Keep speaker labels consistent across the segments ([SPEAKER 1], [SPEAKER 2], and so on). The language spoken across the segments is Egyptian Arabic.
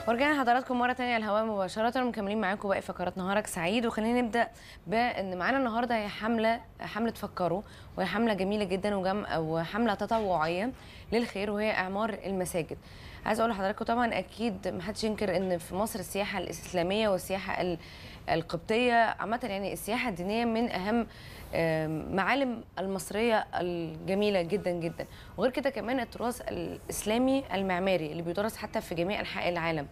[SPEAKER 1] ورجعنا حضراتكم مرة تانية على الهواء مباشرة مكملين معاكم باقي فقرات نهارك سعيد وخلينا نبدأ بأن معانا النهاردة هي حملة حملة فكروا وهي حملة جميلة جدا وجم وحملة تطوعية للخير وهي إعمار المساجد. عايز أقول لحضراتكم طبعا أكيد محدش ينكر أن في مصر السياحة الإسلامية والسياحة ال- القبطية عامة يعني السياحة الدينية من أهم آم، معالم المصرية الجميلة جدا جدا وغير كده كمان التراث الإسلامي المعماري اللي بيدرس حتى في جميع أنحاء العالم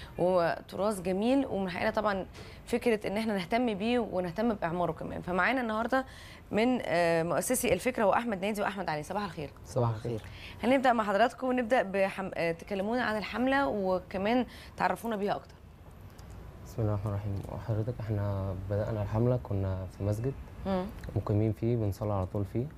[SPEAKER 1] وتراث جميل ومن حقنا طبعا فكرة إن احنا نهتم بيه ونهتم بإعماره كمان فمعانا النهاردة من آه، مؤسسي الفكرة وأحمد نادي وأحمد علي صباح الخير
[SPEAKER 2] صباح الخير
[SPEAKER 1] هنبدأ مع حضراتكم ونبدأ بحم... آه، تكلمونا عن الحملة وكمان تعرفونا بيها أكتر
[SPEAKER 2] بسم الله الرحمن الرحيم وحضرتك احنا بدأنا الحملة كنا في مسجد
[SPEAKER 1] مم.
[SPEAKER 2] مقيمين فيه بنصلي على طول فيه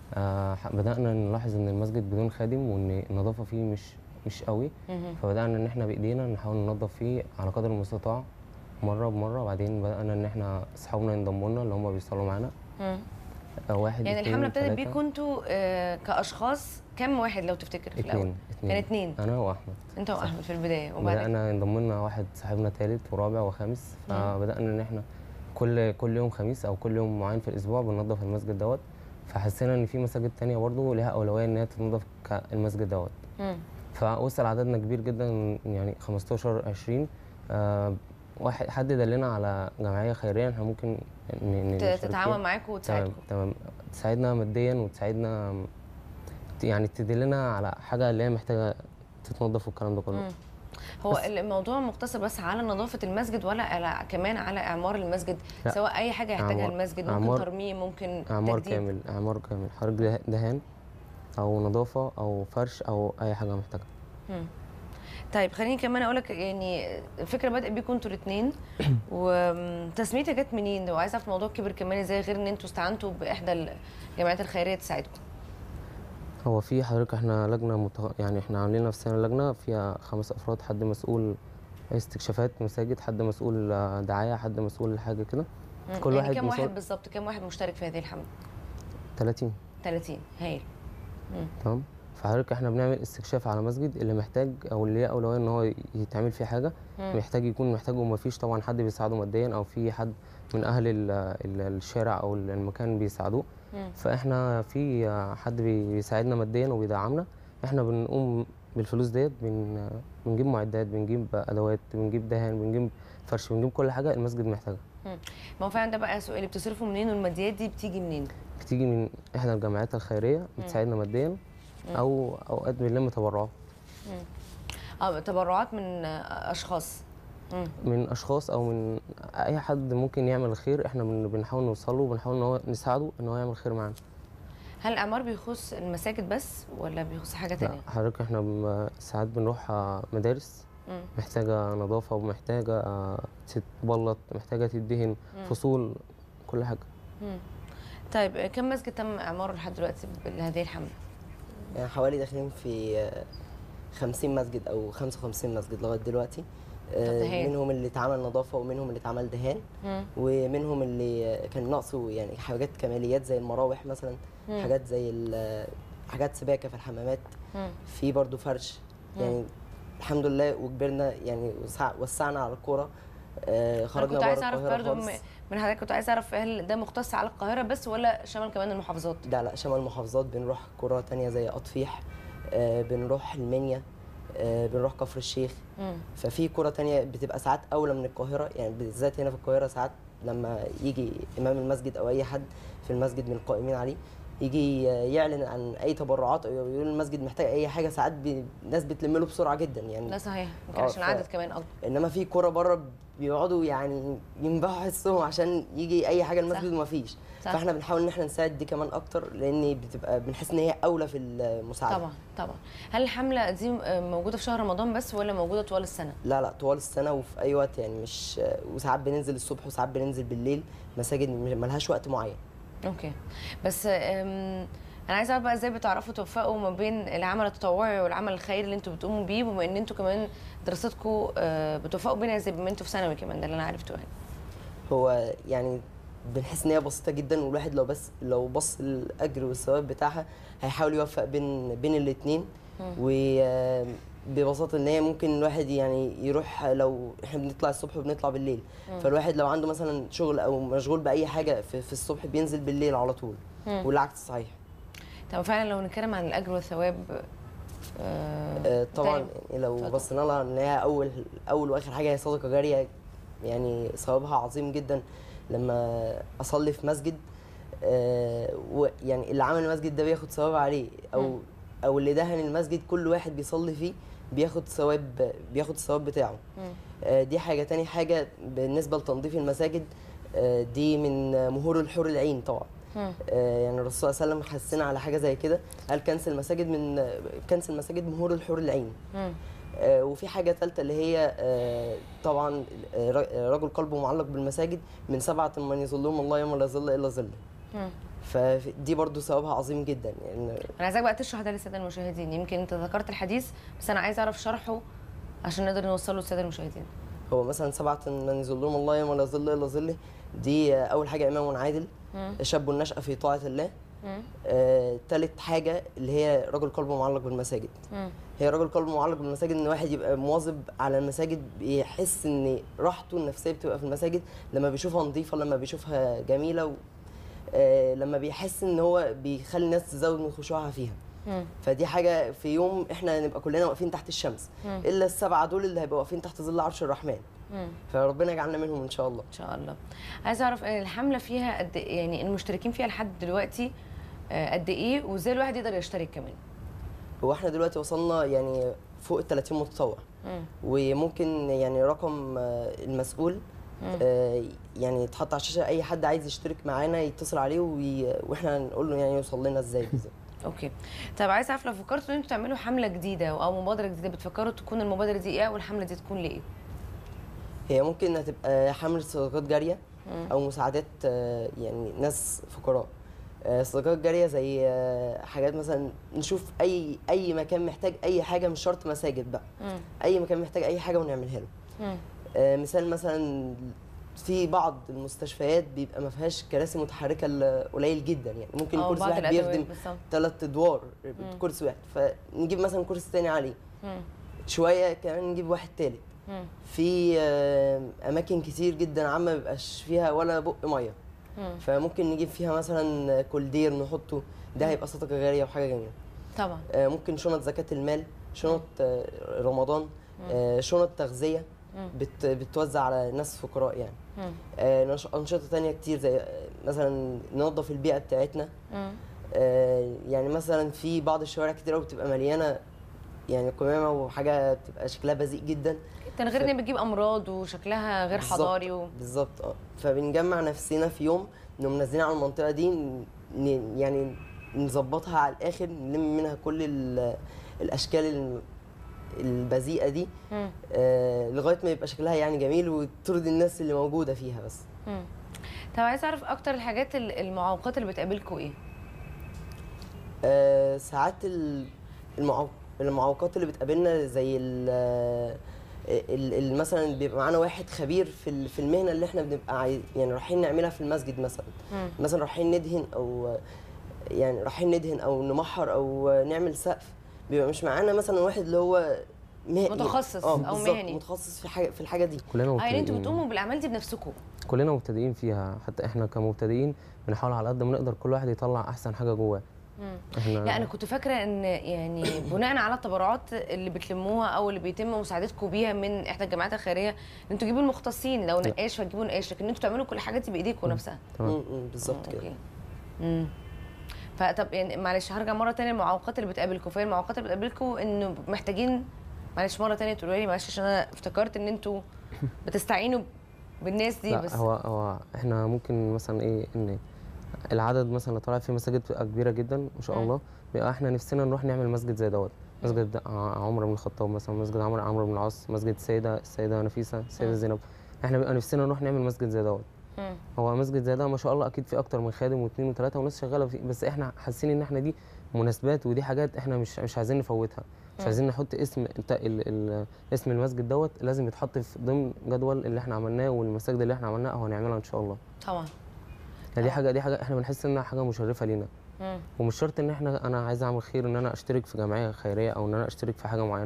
[SPEAKER 2] آه ح- بدأنا نلاحظ ان المسجد بدون خادم وان النظافة فيه مش مش قوي
[SPEAKER 1] مهم.
[SPEAKER 2] فبدأنا ان احنا بإيدينا نحاول ننظف فيه على قدر المستطاع مرة بمرة وبعدين بدأنا ان احنا اصحابنا ينضموا لنا اللي هم بيصلوا معانا
[SPEAKER 1] مم.
[SPEAKER 2] آه واحد
[SPEAKER 1] يعني
[SPEAKER 2] اتنين،
[SPEAKER 1] الحملة ابتدت
[SPEAKER 2] تلاتة،
[SPEAKER 1] بيكم انتوا آه، كاشخاص كم واحد لو تفتكر في الاول
[SPEAKER 2] اتنين اتنين
[SPEAKER 1] كان اتنين
[SPEAKER 2] انا واحمد
[SPEAKER 1] انت واحمد في البدايه وبعد كده
[SPEAKER 2] بدأنا ينضم لنا واحد صاحبنا تالت ورابع وخامس
[SPEAKER 1] مم.
[SPEAKER 2] فبدأنا ان احنا كل كل يوم خميس او كل يوم معين في الاسبوع بننظف المسجد دوت فحسينا ان في مساجد تانية برضه ليها اولويه ان هي تنظف كالمسجد دوت
[SPEAKER 1] مم.
[SPEAKER 2] فوصل عددنا كبير جدا يعني 15 20 آه واحد حد دلنا على جمعيه خيريه احنا ممكن ن- ن-
[SPEAKER 1] ت-
[SPEAKER 2] نشارك
[SPEAKER 1] تتعاون
[SPEAKER 2] فيها.
[SPEAKER 1] معاكم
[SPEAKER 2] تمام
[SPEAKER 1] وتساعدكم
[SPEAKER 2] تمام تساعدنا ماديا وتساعدنا يعني تدلنا على حاجه اللي هي محتاجه تتنظف والكلام ده كله
[SPEAKER 1] مم. هو
[SPEAKER 2] بس-
[SPEAKER 1] الموضوع مقتصر بس على نظافه المسجد ولا على كمان على اعمار المسجد
[SPEAKER 2] لا.
[SPEAKER 1] سواء اي حاجه يحتاجها
[SPEAKER 2] أعمار-
[SPEAKER 1] المسجد ممكن
[SPEAKER 2] أعمار-
[SPEAKER 1] ترميم ممكن
[SPEAKER 2] اعمار
[SPEAKER 1] تجديد
[SPEAKER 2] كامل اعمار كامل حضرتك ده- دهان او نظافه او فرش او اي حاجه محتاجها
[SPEAKER 1] مم. طيب خليني كمان اقول لك يعني الفكره بدات بيكم انتوا الاثنين وتسميتها جت منين وعايزه اعرف الموضوع كبر كمان ازاي غير ان انتوا استعنتوا باحدى الجمعيات الخيريه تساعدكم
[SPEAKER 2] هو في حضرتك احنا لجنه متغ... يعني احنا عاملين نفسنا لجنه فيها خمس افراد حد مسؤول استكشافات مساجد حد مسؤول آه، دعايه حد مسؤول حاجه كده
[SPEAKER 1] مم.
[SPEAKER 2] كل
[SPEAKER 1] يعني
[SPEAKER 2] واحد
[SPEAKER 1] كم واحد
[SPEAKER 2] مسؤول-
[SPEAKER 1] بالظبط كم واحد مشترك في هذه الحمله
[SPEAKER 2] 30
[SPEAKER 1] 30 هايل مم.
[SPEAKER 2] تمام فحضرتك احنا بنعمل استكشاف على مسجد اللي محتاج او اللي ليه اولويه ان هو يتعمل فيه حاجه
[SPEAKER 1] مم.
[SPEAKER 2] محتاج يكون محتاج وما فيش طبعا حد بيساعده ماديا او في حد من اهل ال- ال- الشارع او المكان بيساعدوه
[SPEAKER 1] مم.
[SPEAKER 2] فاحنا في حد بي- بيساعدنا ماديا وبيدعمنا احنا بنقوم بالفلوس ديت بن بنجيب معدات بنجيب ادوات بنجيب دهان بنجيب فرش بنجيب كل حاجه المسجد محتاجها
[SPEAKER 1] مم. ما هو فعلا ده بقى سؤالي بتصرفوا منين والماديات دي بتيجي منين؟
[SPEAKER 2] بتيجي من احدى الجمعيات الخيريه بتساعدنا ماديا او اوقات بنلم تبرعات
[SPEAKER 1] اه تبرعات من آه، اشخاص مم.
[SPEAKER 2] من اشخاص او من اي حد ممكن يعمل الخير احنا بن- بنحاول نوصله وبنحاول ان هو نساعده ان هو يعمل خير معانا
[SPEAKER 1] هل الاعمار بيخص المساجد بس ولا بيخص حاجه
[SPEAKER 2] لا
[SPEAKER 1] تانية؟
[SPEAKER 2] حضرتك احنا ب- ساعات بنروح آه، مدارس
[SPEAKER 1] مم.
[SPEAKER 2] محتاجة نظافة ومحتاجة آه، تتبلط محتاجة تدهن فصول كل حاجة
[SPEAKER 1] مم. طيب آه، كم مسجد تم اعماره لحد دلوقتي بهذه الحمله؟
[SPEAKER 3] يعني حوالي داخلين في آه، 50 مسجد او 55 مسجد لغايه دلوقتي آه،
[SPEAKER 1] طب ده هايل.
[SPEAKER 3] منهم اللي اتعمل نظافه ومنهم اللي اتعمل دهان
[SPEAKER 1] مم.
[SPEAKER 3] ومنهم اللي آه، كان ناقصه يعني حاجات كماليات زي المراوح مثلا
[SPEAKER 1] مم.
[SPEAKER 3] حاجات زي ال- حاجات سباكه في الحمامات
[SPEAKER 1] مم.
[SPEAKER 3] في برضو فرش يعني الحمد لله وكبرنا يعني وسع- وسعنا على الكوره آه،
[SPEAKER 1] انا
[SPEAKER 3] خرجنا
[SPEAKER 1] كنت
[SPEAKER 3] بره
[SPEAKER 1] عايز اعرف
[SPEAKER 3] القاهره
[SPEAKER 1] برضو
[SPEAKER 3] خالص
[SPEAKER 1] م- من حضرتك كنت عايز اعرف هل ده مختص على القاهره بس ولا شمال كمان المحافظات؟
[SPEAKER 3] لا لا شمال المحافظات بنروح قرى تانية زي أطفيح آه، بنروح المنيا آه، بنروح كفر الشيخ
[SPEAKER 1] مم.
[SPEAKER 3] ففي قرى تانية بتبقى ساعات أولى من القاهرة يعني بالذات هنا في القاهرة ساعات لما يجي إمام المسجد أو أي حد في المسجد من القائمين عليه يجي يعلن عن أي تبرعات أو يقول المسجد محتاج أي حاجة ساعات بي- الناس بتلم له بسرعة جدا يعني
[SPEAKER 1] ده صحيح يمكن
[SPEAKER 3] آه،
[SPEAKER 1] عشان
[SPEAKER 3] ف-
[SPEAKER 1] العدد كمان اكبر
[SPEAKER 3] انما في كوره بره بيقعدوا يعني ينبحوا حسهم عشان يجي اي حاجه المسجد
[SPEAKER 1] صح.
[SPEAKER 3] وما فيش
[SPEAKER 1] صح.
[SPEAKER 3] فاحنا بنحاول ان احنا نساعد دي كمان اكتر لان بتبقى بنحس ان هي اولى في المساعده
[SPEAKER 1] طبعا طبعا هل الحمله دي آه، موجوده في شهر رمضان بس ولا موجوده طوال السنه؟
[SPEAKER 3] لا لا طوال السنه وفي اي وقت يعني مش وساعات بننزل الصبح وساعات بننزل بالليل مساجد ملهاش وقت معين
[SPEAKER 1] اوكي بس آم، انا عايزه اعرف بقى ازاي بتعرفوا توفقوا ما بين العمل التطوعي والعمل الخيري اللي انتوا بتقوموا بيه بما ان انتوا كمان دراستكم آه، بتوفقوا بينها ازاي بما انتوا في ثانوي كمان ده اللي انا عرفته يعني
[SPEAKER 3] هو يعني بنحس ان هي بسيطه جدا والواحد لو بس لو بص الاجر والثواب بتاعها هيحاول يوفق بين بين الاثنين ببساطه ان هي ممكن الواحد يعني يروح لو احنا بنطلع الصبح وبنطلع بالليل فالواحد لو عنده مثلا شغل او مشغول باي حاجه في, في الصبح بينزل بالليل على طول
[SPEAKER 1] مم.
[SPEAKER 3] والعكس صحيح
[SPEAKER 1] طب فعلا لو نتكلم عن الاجر والثواب آه
[SPEAKER 3] آه، طبعا
[SPEAKER 1] دايما.
[SPEAKER 3] يعني لو
[SPEAKER 1] اتفضل.
[SPEAKER 3] بصينا لها ان هي اول اول واخر حاجه هي صدقه جاريه يعني ثوابها عظيم جدا لما اصلي في مسجد آه، ويعني اللي عمل المسجد ده بياخد ثواب عليه او
[SPEAKER 1] مم.
[SPEAKER 3] او اللي دهن المسجد كل واحد بيصلي فيه بياخد ثواب بياخد الثواب بتاعه
[SPEAKER 1] مم.
[SPEAKER 3] آه، دي حاجه تاني حاجه بالنسبه لتنظيف المساجد آه، دي من مهور الحور العين طبعا
[SPEAKER 1] مم.
[SPEAKER 3] آه، يعني الرسول صلى الله عليه وسلم حسنا على حاجه زي كده قال كنس المساجد من كنس المساجد مهور الحور العين
[SPEAKER 1] مم.
[SPEAKER 3] آه، وفي حاجه ثالثه اللي هي آه، طبعا آه، ر- آه، رجل قلبه معلق بالمساجد من سبعه من يظلهم الله يوم لا ظل الا ظله
[SPEAKER 1] مم.
[SPEAKER 3] فدي برضو ثوابها عظيم جدا يعني
[SPEAKER 1] انا عايزاك بقى تشرح ده للساده المشاهدين يمكن انت ذكرت الحديث بس انا عايزه اعرف شرحه عشان نقدر نوصله للساده المشاهدين
[SPEAKER 3] هو مثلا سبعه من يظلهم الله يوم لا ظل الا ظله دي آه، اول حاجه امام عادل
[SPEAKER 1] مم.
[SPEAKER 3] شاب نشأ في طاعه الله
[SPEAKER 1] مم.
[SPEAKER 3] آه، تالت حاجه اللي هي رجل قلبه معلق بالمساجد
[SPEAKER 1] مم.
[SPEAKER 3] هي رجل قلبه معلق بالمساجد ان واحد يبقى مواظب على المساجد بيحس ان راحته النفسيه بتبقى في المساجد لما بيشوفها نظيفه لما بيشوفها جميله و... آه لما بيحس ان هو بيخلي الناس تزود من خشوعها فيها
[SPEAKER 1] مم.
[SPEAKER 3] فدي حاجه في يوم احنا نبقى كلنا واقفين تحت الشمس
[SPEAKER 1] مم.
[SPEAKER 3] الا السبعه دول اللي هيبقوا واقفين تحت ظل عرش الرحمن
[SPEAKER 1] مم.
[SPEAKER 3] فربنا يجعلنا منهم ان شاء الله
[SPEAKER 1] ان شاء الله عايزه اعرف آه، الحمله فيها قد يعني المشتركين فيها لحد دلوقتي آه، قد ايه وازاي الواحد يقدر يشترك كمان
[SPEAKER 3] هو احنا دلوقتي وصلنا يعني فوق ال 30 متطوع
[SPEAKER 1] مم.
[SPEAKER 3] وممكن يعني رقم آه، المسؤول
[SPEAKER 1] مم.
[SPEAKER 3] آه، يعني يتحط على الشاشه اي حد عايز يشترك معانا يتصل عليه وي... واحنا نقول له يعني يوصل لنا ازاي بالظبط
[SPEAKER 1] اوكي طب عايزه اعرف لو فكرتوا ان انتوا تعملوا حمله جديده او مبادره جديده بتفكروا تكون المبادره دي ايه والحمله دي تكون لايه
[SPEAKER 3] هي ممكن انها تبقى حمله صدقات جاريه
[SPEAKER 1] مم.
[SPEAKER 3] او مساعدات آه، يعني ناس فقراء آه، صدقات جاريه زي آه، حاجات مثلا نشوف اي اي مكان محتاج اي حاجه مش شرط مساجد بقى
[SPEAKER 1] مم.
[SPEAKER 3] اي مكان محتاج اي حاجه ونعملها له
[SPEAKER 1] مم.
[SPEAKER 3] آه، مثال مثلا في بعض المستشفيات بيبقى ما فيهاش كراسي متحركه الا قليل جدا يعني ممكن
[SPEAKER 1] أو
[SPEAKER 3] كرسي
[SPEAKER 1] بعض
[SPEAKER 3] واحد
[SPEAKER 1] الأدوات
[SPEAKER 3] بيخدم
[SPEAKER 1] بالظبط.
[SPEAKER 3] ثلاث ادوار
[SPEAKER 1] مم.
[SPEAKER 3] كرسي واحد فنجيب مثلا كرسي تاني عليه
[SPEAKER 1] مم.
[SPEAKER 3] شويه كمان نجيب واحد تالت
[SPEAKER 1] مم.
[SPEAKER 3] في آه، اماكن كتير جدا عامه ما بيبقاش فيها ولا بق ميه
[SPEAKER 1] مم.
[SPEAKER 3] فممكن نجيب فيها مثلا كولدير نحطه ده هيبقى صدقه جاريه وحاجه جميله
[SPEAKER 1] طبعا
[SPEAKER 3] آه، ممكن شنط زكاه المال شنط آه، رمضان آه، شنط تغذيه
[SPEAKER 1] مم.
[SPEAKER 3] بت بتوزع على ناس فقراء يعني
[SPEAKER 1] مم.
[SPEAKER 3] آه، نش- انشطه تانية كتير زي آه، مثلا ننظف البيئه بتاعتنا
[SPEAKER 1] مم.
[SPEAKER 3] آه، يعني مثلا في بعض الشوارع كتير قوي بتبقى مليانه يعني قمامه وحاجه بتبقى شكلها بذيء جدا
[SPEAKER 1] ده غير ان هي بتجيب امراض وشكلها غير
[SPEAKER 3] بالظبط.
[SPEAKER 1] حضاري و...
[SPEAKER 3] بالظبط اه فبنجمع نفسنا في يوم نقوم نازلين على المنطقه دي ن- يعني نظبطها على الاخر نلم منها كل ال- الاشكال ال- البذيئه دي
[SPEAKER 1] مم.
[SPEAKER 3] آه لغايه ما يبقى شكلها يعني جميل وترضي الناس اللي موجوده فيها بس
[SPEAKER 1] مم. طب عايز اعرف اكتر الحاجات ال- المعوقات اللي بتقابلكم ايه
[SPEAKER 3] آه ساعات ال- المعو... المعوقات اللي بتقابلنا زي ال... ال... ال... مثلا بيبقى معانا واحد خبير في ال- في المهنه اللي احنا بنبقى عايز يعني رايحين نعملها في المسجد مثلا
[SPEAKER 1] مم.
[SPEAKER 3] مثلا رايحين ندهن او يعني رايحين ندهن او نمحر او نعمل سقف بيبقى مش معانا مثلا واحد اللي هو مه...
[SPEAKER 1] متخصص
[SPEAKER 3] اه
[SPEAKER 1] أو
[SPEAKER 3] بالظبط،
[SPEAKER 1] مهني.
[SPEAKER 3] متخصص في حاجه في الحاجه دي
[SPEAKER 2] كلنا
[SPEAKER 1] اه يعني انتوا
[SPEAKER 2] مبتدئين
[SPEAKER 1] بتقوموا بالاعمال دي بنفسكم
[SPEAKER 2] كلنا مبتدئين فيها حتى احنا كمبتدئين بنحاول على قد ما نقدر كل واحد يطلع احسن حاجه جواه
[SPEAKER 1] مم.
[SPEAKER 2] احنا
[SPEAKER 1] لا انا كنت فاكره ان يعني بناء على التبرعات اللي بتلموها او اللي بيتم مساعدتكم بيها من احدى الجامعات الخيريه ان انتوا تجيبوا المختصين لو نقاش فتجيبوا نقاش لكن انتوا تعملوا كل الحاجات دي بايديكم نفسها
[SPEAKER 2] تمام
[SPEAKER 3] م- م، بالظبط
[SPEAKER 1] آه،
[SPEAKER 3] كده
[SPEAKER 1] اوكي امم فطب يعني معلش هرجع مره تانية المعوقات اللي بتقابلكم فهي المعوقات اللي بتقابلكم انه محتاجين معلش مره تانية تقولوا لي معلش عشان انا افتكرت ان انتوا بتستعينوا بالناس دي
[SPEAKER 2] لا
[SPEAKER 1] بس
[SPEAKER 2] هو هو احنا ممكن مثلا ايه ان العدد مثلا اللي طالع في مساجد بتبقى كبيره جدا ما شاء
[SPEAKER 1] مم.
[SPEAKER 2] الله بيبقى احنا نفسنا نروح نعمل مسجد زي دوت مسجد ع- عمر بن الخطاب مثلا مسجد عمر عمرو بن العاص مسجد السيده السيده نفيسه السيده
[SPEAKER 1] مم.
[SPEAKER 2] زينب احنا بيبقى نفسنا نروح نعمل مسجد زي دوت
[SPEAKER 1] مم.
[SPEAKER 2] هو مسجد زي ده ما شاء الله اكيد في اكتر من خادم واثنين وثلاثه وناس شغاله فيه بس احنا حاسين ان احنا دي مناسبات ودي حاجات احنا مش مش عايزين نفوتها مش
[SPEAKER 1] مم.
[SPEAKER 2] عايزين نحط اسم الت- ال ال اسم المسجد دوت لازم يتحط في ضمن جدول اللي احنا عملناه والمساجد اللي احنا عملناها او هنعملها ان شاء الله
[SPEAKER 1] طبعا
[SPEAKER 2] يعني دي
[SPEAKER 1] آه.
[SPEAKER 2] حاجه دي حاجه احنا بنحس انها حاجه مشرفه لينا
[SPEAKER 1] مم.
[SPEAKER 2] ومش شرط ان احنا انا عايز اعمل خير ان انا اشترك في جمعيه خيريه او ان انا اشترك في حاجه معينه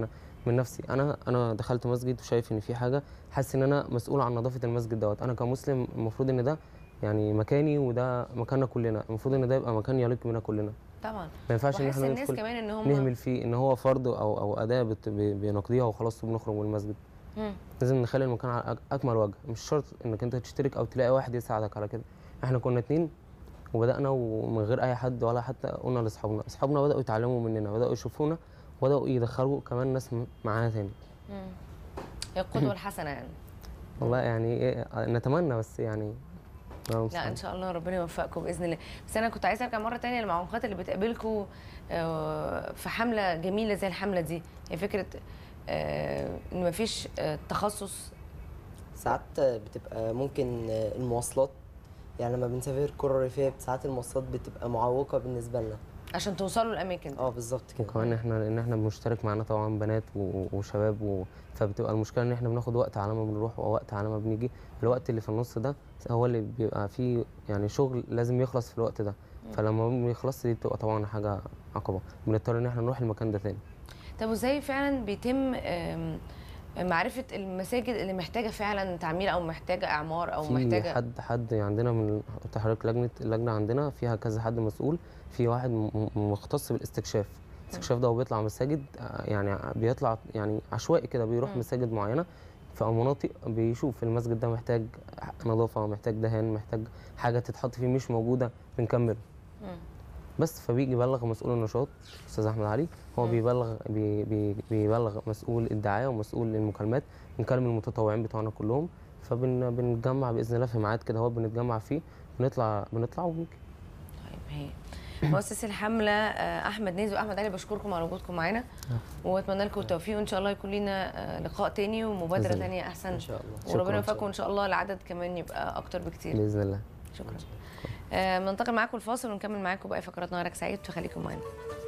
[SPEAKER 2] من نفسي انا انا دخلت مسجد وشايف ان في حاجه حاسس ان انا مسؤول عن نظافه المسجد دوت انا كمسلم المفروض ان ده يعني مكاني وده مكاننا كلنا المفروض ان ده يبقى مكان يليق بنا كلنا
[SPEAKER 1] طبعا
[SPEAKER 2] ما ينفعش ان
[SPEAKER 1] وحس
[SPEAKER 2] احنا
[SPEAKER 1] الناس
[SPEAKER 2] ندخل
[SPEAKER 1] كمان ان هم
[SPEAKER 2] نهمل فيه ان هو فرض او او اداه بت- ب- بنقضيها وخلاص وبنخرج من المسجد
[SPEAKER 1] مم.
[SPEAKER 2] لازم نخلي المكان على أك- اكمل وجه مش شرط انك انت تشترك او تلاقي واحد يساعدك على كده احنا كنا اتنين وبدانا ومن غير اي حد ولا حتى قلنا لاصحابنا اصحابنا بداوا يتعلموا مننا بداوا يشوفونا وبداوا يدخلوا كمان ناس م- معانا تاني
[SPEAKER 1] مم. هي القدوه الحسنه يعني
[SPEAKER 2] والله يعني إيه نتمنى بس يعني الله
[SPEAKER 1] لا
[SPEAKER 2] المستعان.
[SPEAKER 1] ان شاء الله ربنا يوفقكم باذن الله بس انا كنت عايزه ارجع مره تانية للمعوقات اللي بتقابلكم آه، في حمله جميله زي الحمله دي هي فكره آه، ان مفيش آه، تخصص
[SPEAKER 3] ساعات بتبقى ممكن المواصلات يعني لما بنسافر قرى ريفيه ساعات المواصلات بتبقى معوقه بالنسبه لنا
[SPEAKER 1] عشان توصلوا الاماكن دي
[SPEAKER 3] اه بالظبط كده
[SPEAKER 2] وكمان احنا لان احنا بنشترك معانا طبعا بنات و- وشباب و... فبتبقى المشكله ان احنا بناخد وقت على ما بنروح ووقت على ما بنيجي الوقت اللي في النص ده هو اللي بيبقى فيه يعني شغل لازم يخلص في الوقت ده فلما ما بيخلص دي بتبقى طبعا حاجه عقبه بنضطر ان احنا نروح المكان ده تاني
[SPEAKER 1] طب وازاي فعلا بيتم آم، معرفه المساجد اللي محتاجه فعلا تعمير او محتاجه اعمار او
[SPEAKER 2] في
[SPEAKER 1] محتاجه
[SPEAKER 2] حد حد عندنا من تحرك لجنه اللجنه عندنا فيها كذا حد مسؤول في واحد م- م- مختص بالاستكشاف الاستكشاف ده هو بيطلع مساجد آه، يعني بيطلع يعني عشوائي كده بيروح
[SPEAKER 1] مم.
[SPEAKER 2] مساجد معينه في مناطق بيشوف المسجد ده محتاج نظافه محتاج دهان محتاج حاجه تتحط فيه مش موجوده بنكمله
[SPEAKER 1] مم.
[SPEAKER 2] بس فبيجي يبلغ مسؤول النشاط استاذ احمد علي هو
[SPEAKER 1] مم.
[SPEAKER 2] بيبلغ بي بي بيبلغ مسؤول الدعايه ومسؤول المكالمات بنكلم المتطوعين بتوعنا كلهم فبنتجمع باذن الله في ميعاد كده هو بنتجمع فيه بنطلع بنطلع وبنيجي
[SPEAKER 1] طيب هي مؤسس الحمله آه، احمد نازي واحمد علي بشكركم على وجودكم معانا واتمنى لكم التوفيق وان شاء الله يكون لنا آه، لقاء تاني ومبادره
[SPEAKER 2] بإذن الله.
[SPEAKER 1] تانيه احسن
[SPEAKER 3] ان شاء الله
[SPEAKER 2] شكراً.
[SPEAKER 1] وربنا
[SPEAKER 2] إن شاء
[SPEAKER 1] يوفقكم ان شاء الله العدد كمان يبقى اكتر بكتير
[SPEAKER 2] باذن الله
[SPEAKER 1] شكرا آه، بننتقل معاكم الفاصل ونكمل معاكم باقي فقرات نهارك سعيد فخليكم معانا